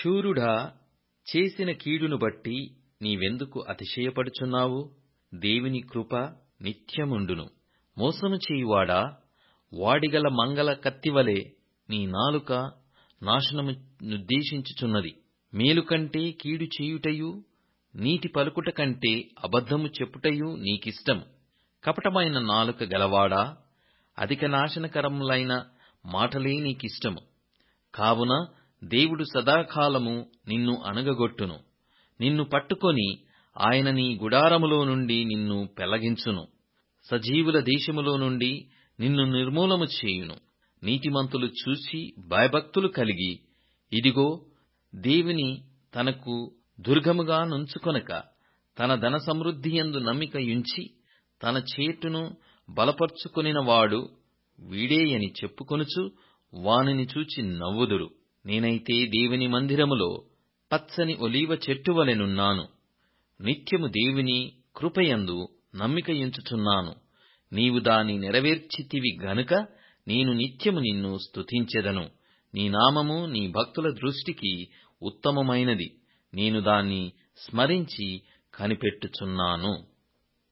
శూరుడా చేసిన కీడును బట్టి నీవెందుకు అతిశయపడుచున్నావు దేవుని కృప నిత్యముండును మోసము చేయువాడా వాడిగల మంగళ కత్తివలె నీ నాలుక నాశనము నుద్దేశించుచున్నది మేలు కంటే కీడు చేయుటయు నీతి పలుకుట కంటే అబద్ధము చెప్పుటయు నీకిష్టము కపటమైన నాలుక గలవాడా అధిక నాశనకరములైన మాటలే నీకిష్టము కావున దేవుడు సదాకాలము నిన్ను అణగగొట్టును నిన్ను పట్టుకొని ఆయన నీ గుడారములో నుండి నిన్ను పెళ్లగించును సజీవుల దేశములో నుండి నిన్ను నిర్మూలము చేయును నీతిమంతులు చూసి భయభక్తులు కలిగి ఇదిగో దేవుని తనకు దుర్గముగా నుంచుకొనక తన ధన సమృద్ధియందు నమ్మిక యుంచి తన చేటును బలపర్చుకొనినవాడు వీడేయని చెప్పుకొనుచు వానిని చూచి నవ్వుదురు నేనైతే దేవుని మందిరములో పచ్చని ఒలీవ చెట్టువలెనున్నాను నిత్యము దేవుని కృపయందు నమ్మికయుంచుచున్నాను నీవు దాని నెరవేర్చితివి గనుక నేను నిత్యము నిన్ను స్తుతించెదను నీ నామము నీ భక్తుల దృష్టికి ఉత్తమమైనది నేను దాన్ని స్మరించి కనిపెట్టుచున్నాను